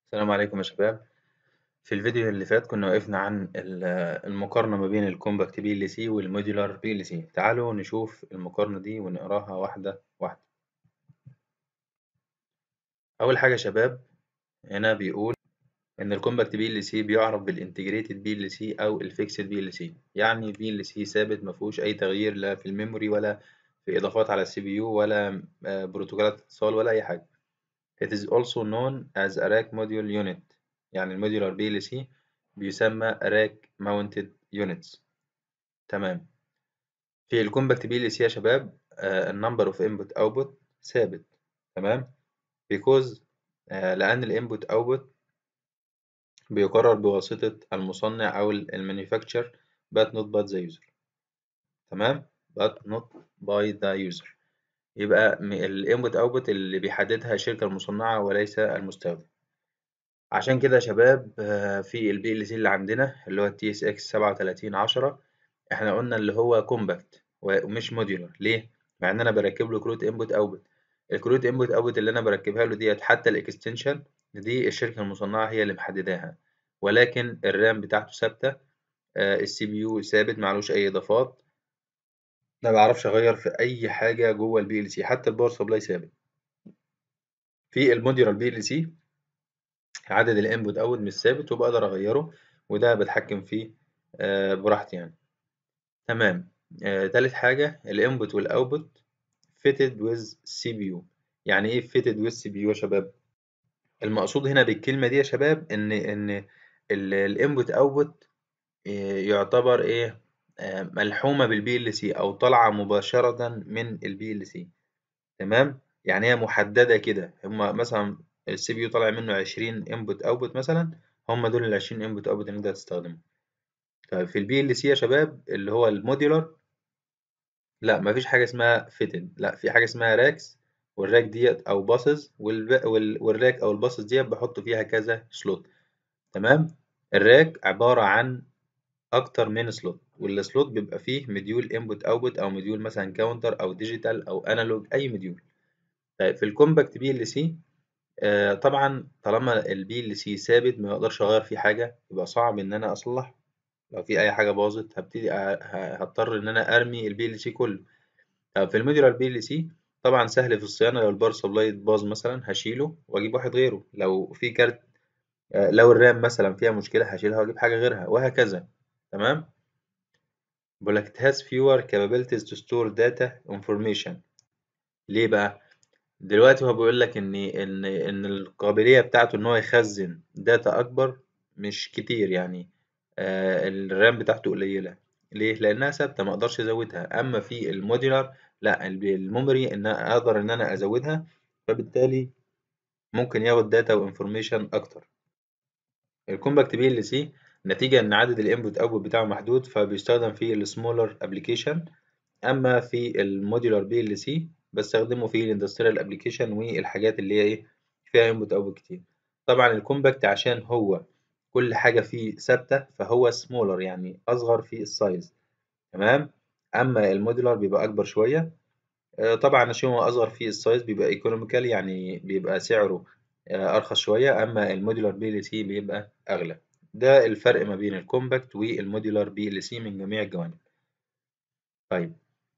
السلام عليكم يا شباب في الفيديو اللي فات كنا وقفنا عن ال- المقارنة ما بين الكومباكت بي ال سي والموديولار بي ال سي تعالوا نشوف المقارنة دي ونقراها واحدة واحدة أول حاجة يا شباب هنا بيقول إن الكومباكت بي ال سي بيعرف بالانتجريتد بي ال سي أو الفيكسد بي ال سي يعني بي ال سي ثابت مفيهوش أي تغيير لا في الميموري ولا في إضافات على السي بي يو ولا آه، بروتوكولات اتصال ولا أي حاجة It is also known as a rack module unit يعني الموديولار بي ال سي بيسمى rack mounted units تمام في الكومباكت بي ال سي يا شباب النمبر اوف انبوت اوتبوت ثابت تمام because آه، لأن الانبوت اوتبوت بيقرر بواسطة المصنع أو المانيفاكتشر but not by the user تمام but not by the user يبقى الانبوت اوتبوت اللي بيحددها الشركة المصنعة وليس المستخدم عشان كده يا شباب آه، في البي ال سي اللي عندنا اللي هو التي اس اكس 3710 احنا قلنا اللي هو كومباكت ومش موديولار ليه؟ مع ان انا بركب له كروت انبوت اوتبوت الكروت انبوت اوتبوت اللي انا بركبها له ديت حتى الاكستنشن دي الشركة المصنعة هي اللي محدداها ولكن الرام بتاعته ثابتة السي بي يو ثابت معلوش اي اضافات ما بعرفش اغير في اي حاجة جوه البي ال سي حتى الباور سبلاي ثابت في الموديولار بي ال سي عدد الانبوت اوت مش ثابت وبقدر اغيره وده بتحكم فيه آه، براحتي يعني تمام آه، تالت حاجة الانبوت والاوتبوت fitted with CPU يعني ايه fitted with CPU يا شباب المقصود هنا بالكلمة دي يا شباب ان ان الانبوت اوتبوت يعتبر ايه آه، ملحومة بالبي ال سي او طالعة مباشرة من البي ال سي تمام يعني هي محددة كده هما مثلا السي بي يو طالع منه 20 انبوت اوتبوت مثلا هما دول ال 20 انبوت اوتبوت اللي انت هتستخدمهم طيب في البي ال سي يا شباب اللي هو الموديولار لا مفيش حاجة اسمها فيتد لا في حاجة اسمها راكس والراك ديت او باسز والراك او الباسز ديت بحط فيها كذا سلوت تمام الراك عبارة عن اكتر من سلوت والسلوت بيبقى فيه مديول انبوت اوتبوت او مديول مثلا كاونتر او ديجيتال او انالوج اي مديول طيب في الكومباكت بي ال سي آه، طبعا طالما البي ال سي ثابت ما اقدرش اغير فيه حاجه يبقى صعب ان انا اصلح لو في اي حاجه باظت هبتدي أ- ه- هضطر ان انا ارمي البي ال سي كله طب في الموديولار بي ال سي طبعا سهل في الصيانه لو البار سبلاي باظ مثلا هشيله واجيب واحد غيره لو في كارت آه، لو الرام مثلا فيها مشكله هشيلها واجيب حاجه غيرها وهكذا تمام بيقول لك it has fewer capabilities to store data information ليه بقى دلوقتي هو بيقول لك ان ان ان القابليه بتاعته ان هو يخزن داتا اكبر مش كتير يعني آه الرام بتاعته قليله ليه لانها ثابته ما اقدرش ازودها اما في الموديولار لا الب- الميموري ان أنا اقدر ان انا ازودها فبالتالي ممكن ياخد داتا وانفورميشن اكتر الكومباكت بي ال سي نتيجه ان عدد الانبوت اوتبوت بتاعه محدود فبيستخدم في السمولر ابلكيشن اما في الموديولار بي ال سي بستخدمه في الاندستريال ابلكيشن والحاجات اللي هي ايه فيها انبوت اوتبوت كتير طبعا الكومباكت عشان هو كل حاجه فيه ثابته فهو سمولر يعني اصغر في السايز تمام اما الموديولار بيبقى اكبر شويه آه، طبعا عشان هو اصغر في السايز بيبقى ايكونوميكال يعني بيبقى سعره آه، ارخص شويه اما الموديولار بي ال سي بيبقى اغلى ده الفرق ما بين الكومباكت والموديولار بي ال سي من جميع الجوانب طيب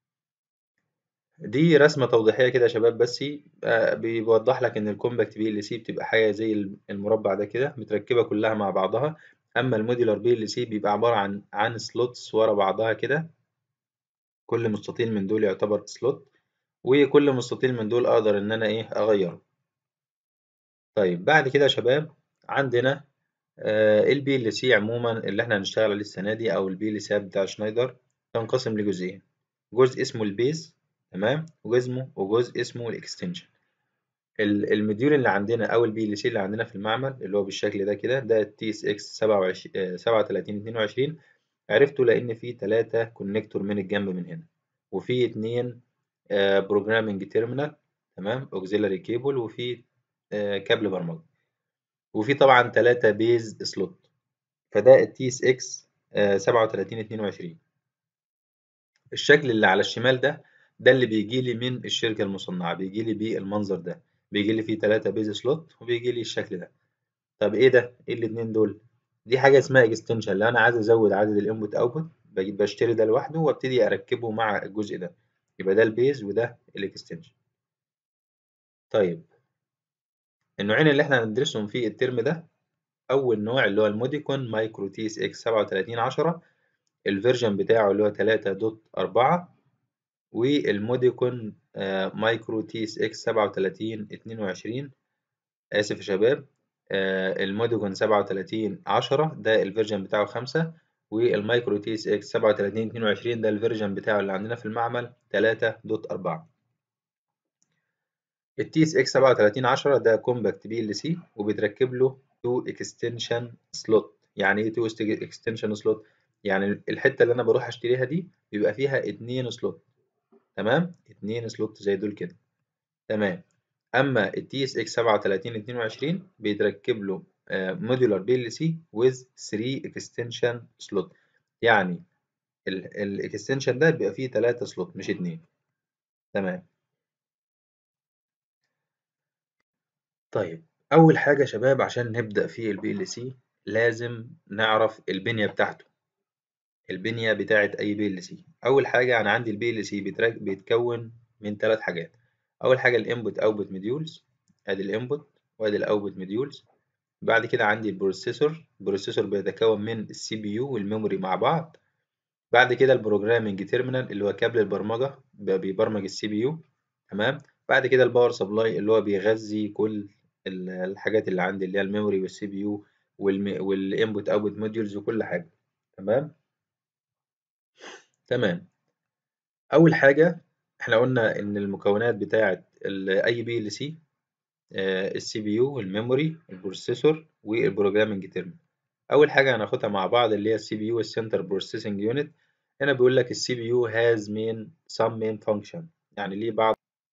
دي رسمة توضيحية كده يا شباب بس آه، بيوضح لك إن الكومباكت بي ال سي بتبقى حاجة زي المربع ده كده متركبة كلها مع بعضها أما الموديولار بي ال سي بيبقى عبارة عن عن سلوتس ورا بعضها كده كل مستطيل من دول يعتبر سلوت وكل مستطيل من دول أقدر إن أنا إيه أغيره طيب بعد كده يا شباب عندنا البي ال سي عموما اللي إحنا هنشتغل عليه السنة دي أو البي ال سي بتاع شنايدر تنقسم لجزئين جزء اسمه البيز تمام وجزء وجزء اسمه الاكستنشن ال- المديول اللي عندنا او البي ال سي اللي عندنا في المعمل اللي هو بالشكل ده كده ده التي اس اكس 37 22 عرفته لان فيه ثلاثة كونكتور من الجنب من هنا وفي اتنين بروجرامنج تيرمينال تمام اوكسيلاري كيبل وفي آه، كابل برمجة وفي طبعا ثلاثة بيز سلوت فده التي اس اكس 37 22 الشكل اللي على الشمال ده ده اللي بيجي لي من الشركة المصنعة بيجي لي بالمنظر ده بيجي لي فيه 3 بيز سلوت وبيجي لي الشكل ده طب ايه ده ايه الاتنين دول دي حاجه اسمها اكستنشن لو انا عايز ازود عدد الانبوت اوتبوت بشتري ده لوحده وابتدي اركبه مع الجزء ده يبقى ده البيز وده الاكستنشن طيب النوعين اللي احنا هندرسهم في الترم ده اول نوع اللي هو الموديكون مايكرو تي اس اكس 3710 الفيرجن بتاعه اللي هو 3.4 والموديكون آه، مايكرو تي اس اكس 3722 اسف يا شباب آه، الموديكون 3710 ده الفيرجن بتاعه 5 والمايكرو تي اس اكس 3722 ده الفيرجن بتاعه اللي عندنا في المعمل 3.4 التي اس اكس 3710 ده كومباكت بي ال سي وبيتركب له تو اكستنشن سلوت يعني ايه تو اكستنشن سلوت يعني الحته اللي انا بروح اشتريها دي بيبقى فيها اتنين سلوت تمام اتنين سلوت زي دول كده تمام اما التي اس اكس 3722 بيتركب له موديولار بي ال سي ويز 3 اكستنشن سلوت يعني الاكستنشن ده بيبقى فيه 3 سلوت مش اتنين تمام طيب أول حاجة يا شباب عشان نبدأ في البي ال سي لازم نعرف البنية بتاعته البنية بتاعة أي بي ال سي أول حاجة أنا عندي البي ال سي بيتكون من ثلاث حاجات أول حاجة الانبوت اوتبوت مديولز أدي الانبوت وأدي الاوتبوت مديولز بعد كده عندي البروسيسور البروسيسور بيتكون من السي بي يو والميموري مع بعض بعد كده البروجرامينج تيرمينال اللي هو كابل البرمجة بيبرمج السي بي يو تمام بعد كده الباور سبلاي اللي هو بيغذي كل الحاجات اللي عندي اللي هي الميموري والسي بي يو والانبوت اوتبوت موديولز وكل حاجه تمام تمام اول حاجه احنا قلنا ان المكونات بتاعه اي بي ال سي السي بي يو الميموري البروسيسور والبروجرامنج تيرم اول حاجه هناخدها مع بعض اللي هي السي بي يو السنتر بروسيسنج يونت هنا بيقول لك السي بي يو هاز مين some main function يعني ليه بعض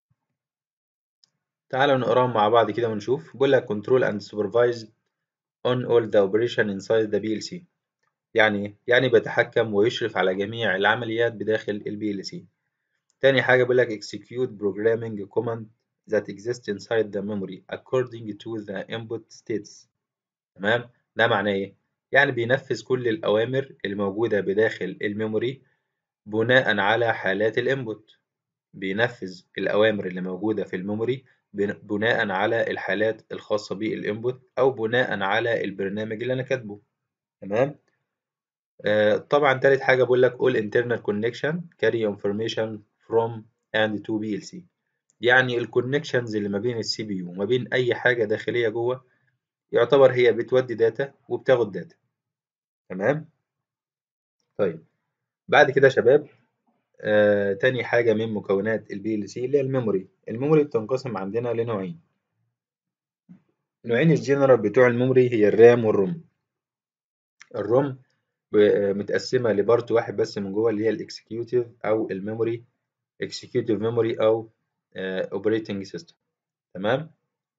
تعالوا نقراهم مع بعض كده ونشوف بيقول لك control and supervise on all the operation inside the PLC يعني يعني بيتحكم ويشرف على جميع العمليات بداخل ال PLC تاني حاجة بيقول لك execute programming command that exist inside the memory according to the input states تمام ده معناه ايه يعني بينفذ كل الأوامر الموجودة بداخل الميموري بناء على حالات الانبوت بينفذ الأوامر اللي موجودة في الميموري بناء على الحالات الخاصة بالانبوت أو بناء على البرنامج اللي أنا كاتبه تمام آه طبعا تالت حاجة بقول لك all internal connection carry information from and to PLC يعني الكونكشنز اللي ما بين السي بي يو وما بين أي حاجة داخلية جوه يعتبر هي بتودي داتا وبتاخد داتا تمام طيب بعد كده يا شباب آه، تاني حاجة من مكونات البي ال سي اللي هي الميموري الميموري بتنقسم عندنا لنوعين نوعين الجنرال بتوع الميموري هي الرام والروم الروم متقسمة لبارت واحد بس من جوه اللي هي الاكسكيوتيف أو الميموري اكسكيوتيف ميموري أو اوبريتنج سيستم تمام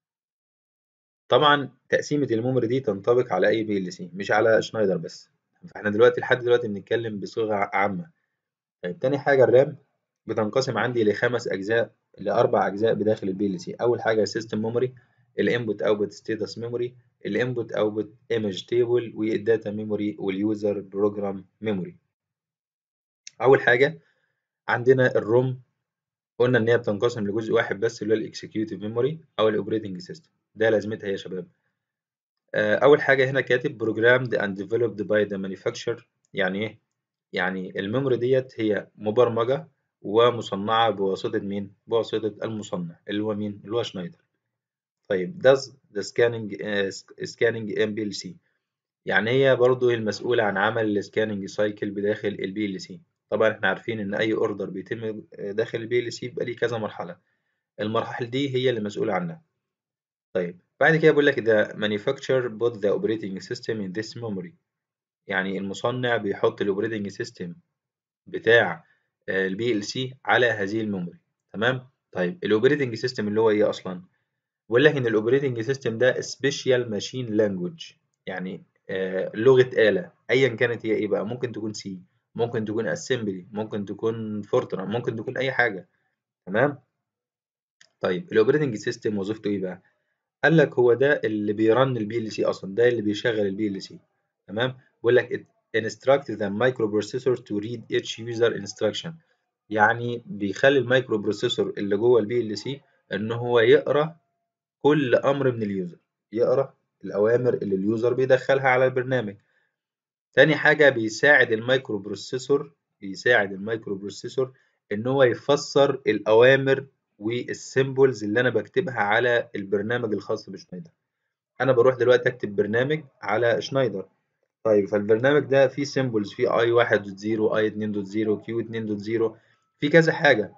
طبعا تقسيمة الميموري دي تنطبق على أي بي ال سي مش على شنايدر بس فاحنا دلوقتي لحد دلوقتي بنتكلم بصيغة عامة طيب تاني حاجة الرام بتنقسم عندي لخمس أجزاء لأربع أجزاء بداخل البي ال سي أول حاجة سيستم ميموري الانبوت اوتبوت ستاتس ميموري الانبوت اوتبوت ايمج تيبل والداتا ميموري واليوزر بروجرام ميموري أول حاجة عندنا الروم قلنا إن هي بتنقسم لجزء واحد بس اللي هو الإكسكيوتيف ميموري أو الأوبريتنج سيستم ده لازمتها يا شباب أول حاجة هنا كاتب programmed and developed by the manufacturer يعني إيه؟ يعني الميموري ديت هي مبرمجة ومصنعة بواسطة مين؟ بواسطة المصنع اللي هو مين؟ اللي هو شنايدر. طيب does the scanning uh, scanning MPLC يعني هي برضو المسؤولة عن عمل السكاننج سايكل بداخل البي ال سي. طبعا احنا عارفين ان اي اوردر بيتم داخل البي ال سي بيبقى ليه كذا مرحلة. المراحل دي هي اللي مسؤولة عنها. طيب بعد كده بيقول لك the manufacturer put the operating system in this memory يعني المصنع بيحط الاوبريتنج سيستم بتاع البي ال سي على هذه الميموري تمام طيب الاوبريتنج سيستم اللي هو ايه اصلا بيقول لك ان الاوبريتنج سيستم ده سبيشال ماشين لانجوج يعني آه لغه اله ايا كانت هي ايه بقى ممكن تكون سي ممكن تكون اسمبلي ممكن تكون فورتران ممكن تكون اي حاجه تمام طيب الاوبريتنج سيستم وظيفته ايه بقى قال لك هو ده اللي بيرن البي ال سي اصلا ده اللي بيشغل البي ال سي تمام بيقول لك it instruct the microprocessor to read each user instruction يعني بيخلي المايكرو بروسيسور اللي جوه البي ال سي ان هو يقرا كل امر من اليوزر يقرا الاوامر اللي اليوزر بيدخلها على البرنامج تاني حاجه بيساعد المايكرو بروسيسور بيساعد المايكرو بروسيسور ان هو يفسر الاوامر والسيمبلز اللي انا بكتبها على البرنامج الخاص بشنايدر انا بروح دلوقتي اكتب برنامج على شنايدر طيب فالبرنامج ده فيه سيمبلز فيه اي 1.0 اي 2.0 كيو 2.0 في كذا حاجه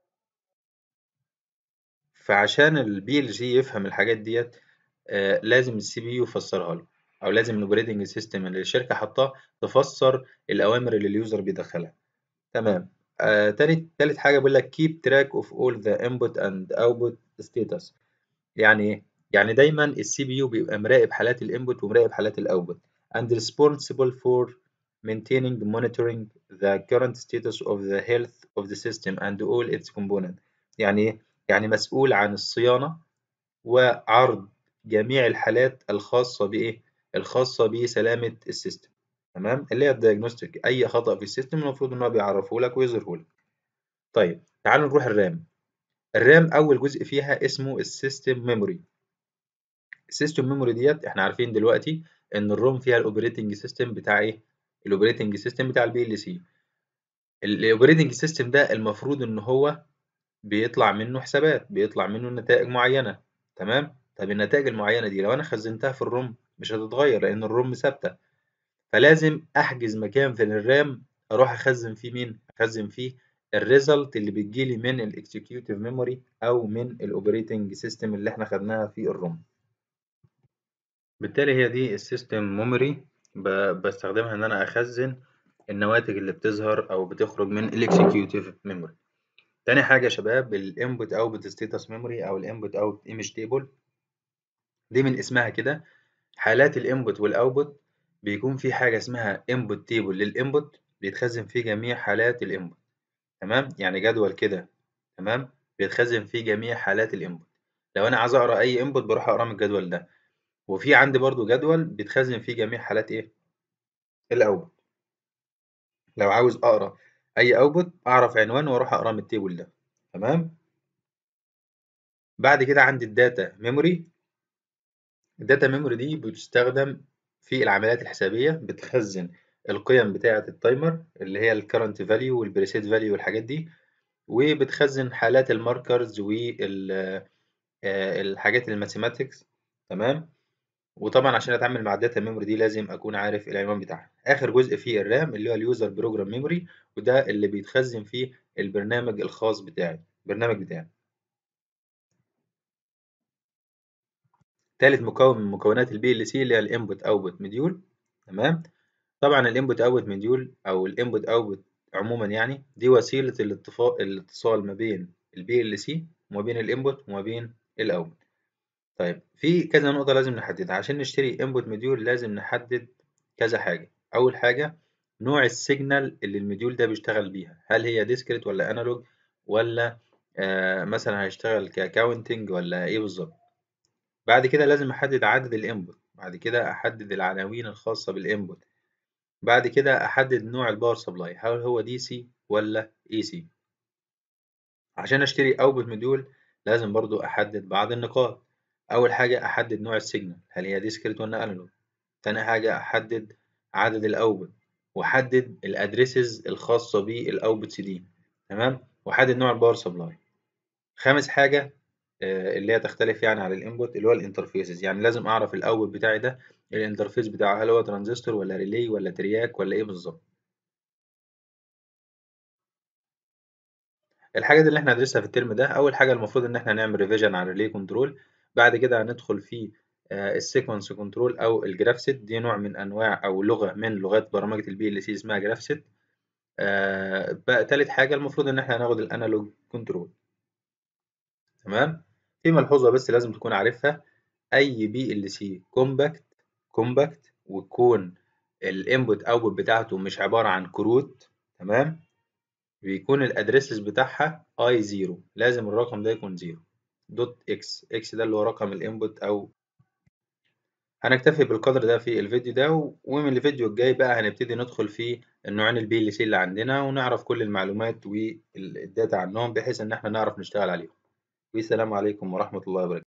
فعشان البي ال سي يفهم الحاجات ديت آه لازم السي بي يو يفسرها له او لازم الاوبريتنج سيستم اللي الشركه حطاه تفسر الاوامر اللي اليوزر بيدخلها تمام آه تالت تالت حاجه بيقول لك keep track of all the input and output status يعني ايه يعني دايما السي بي يو بيبقى مراقب حالات الانبوت ومراقب حالات الاوتبوت and responsible for maintaining monitoring the current status of the health of the system and all its components يعني ايه يعني مسؤول عن الصيانه وعرض جميع الحالات الخاصه بايه الخاصه بسلامه السيستم تمام اللي هي الدياجنوستيك اي خطا في السيستم المفروض ان هو بيعرفه لك ويظهره لك طيب تعالوا نروح الرام الرام اول جزء فيها اسمه السيستم ميموري السيستم ميموري ديت احنا عارفين دلوقتي ان الروم فيها الاوبريتنج سيستم بتاع ايه الاوبريتنج سيستم بتاع البي ال سي الاوبريتنج سيستم ده المفروض ان هو بيطلع منه حسابات بيطلع منه نتائج معينه تمام طب النتائج المعينه دي لو انا خزنتها في الروم مش هتتغير لان الروم ثابته فلازم احجز مكان في الرام اروح اخزن فيه مين اخزن فيه الريزلت اللي بتجيلي من الاكسكيوتيف ميموري او من الاوبريتنج سيستم اللي احنا خدناها في الروم بالتالي هي دي السيستم ميموري بستخدمها ان انا اخزن النواتج اللي بتظهر او بتخرج من الاكسكيوتيف ميموري تاني حاجه يا شباب الانبوت اوتبوت ستاتس ميموري او الانبوت اوت ايمج تيبل دي من اسمها كده حالات الانبوت والاوتبوت بيكون في حاجه اسمها انبوت تيبل للانبوت بيتخزن فيه جميع حالات الانبوت تمام يعني جدول كده تمام بيتخزن فيه جميع حالات الانبوت لو انا عايز اقرا اي انبوت بروح اقرا من الجدول ده وفي عندي برضو جدول بيتخزن فيه جميع حالات ايه الاوتبوت لو عاوز اقرا اي اوتبوت اعرف عنوانه واروح اقراه من التيبل ده تمام بعد كده عندي الداتا ميموري الداتا ميموري دي بتستخدم في العمليات الحسابيه بتخزن القيم بتاعه التايمر اللي هي الكرنت فاليو والبريسيت فاليو والحاجات دي وبتخزن حالات الماركرز والحاجات الماثيماتكس تمام وطبعا عشان اتعامل مع الداتا ميموري دي لازم اكون عارف العنوان بتاعها اخر جزء فيه الرام اللي هو اليوزر بروجرام ميموري وده اللي بيتخزن فيه البرنامج الخاص بتاعي البرنامج بتاعي ثالث مكون من مكونات البي ال سي اللي هي الانبوت اوتبوت مديول تمام طبعا الانبوت اوتبوت مديول او الانبوت اوتبوت عموما يعني دي وسيله الاتصال الاتصال ما بين البي ال سي وما بين الانبوت وما بين الاوتبوت طيب في كذا نقطة لازم نحددها عشان نشتري input مديول لازم نحدد كذا حاجة أول حاجة نوع السيجنال اللي المديول ده بيشتغل بيها هل هي ديسكريت ولا انالوج ولا آه مثلا هيشتغل ككاونتنج ولا ايه بالظبط بعد كده لازم احدد عدد الانبوت بعد كده احدد العناوين الخاصة بالانبوت بعد كده احدد نوع الباور سبلاي هل هو دي سي ولا اي سي عشان اشتري اوتبوت مديول لازم برضو احدد بعض النقاط أول حاجة أحدد نوع السيجنال هل هي ديسكريت ولا أنالوج تاني حاجة أحدد عدد الأوبت وأحدد الأدريسز الخاصة بالأوبتس دي تمام وأحدد نوع الباور سبلاي خامس حاجة اللي هي تختلف يعني على الانبوت اللي هو الانترفيسز يعني لازم أعرف الأوبت بتاعي ده الانترفيس بتاعه هل هو ترانزستور ولا ريلي ولا ترياك ولا إيه بالظبط الحاجة دي اللي احنا هندرسها في الترم ده أول حاجة المفروض إن احنا نعمل ريفيجن على الريلي كنترول بعد كده هندخل في السيكونس كنترول او الجرافست دي نوع من انواع او لغه من لغات برمجه البي ال سي اسمها جرافست بقى تالت حاجه المفروض ان احنا هناخد الانالوج كنترول تمام في ملحوظه بس لازم تكون عارفها اي بي ال سي كومباكت كومباكت وتكون الانبوت اوتبوت بتاعته مش عباره عن كروت تمام بيكون الادريسز بتاعها اي زيرو لازم الرقم ده يكون زيرو دوت اكس اكس ده اللي هو رقم الانبوت او هنكتفي بالقدر ده في الفيديو ده ومن الفيديو الجاي بقى هنبتدي ندخل في النوعين البي ال سي اللي عندنا ونعرف كل المعلومات والداتا عنهم بحيث ان احنا نعرف نشتغل عليهم والسلام عليكم ورحمة الله وبركاته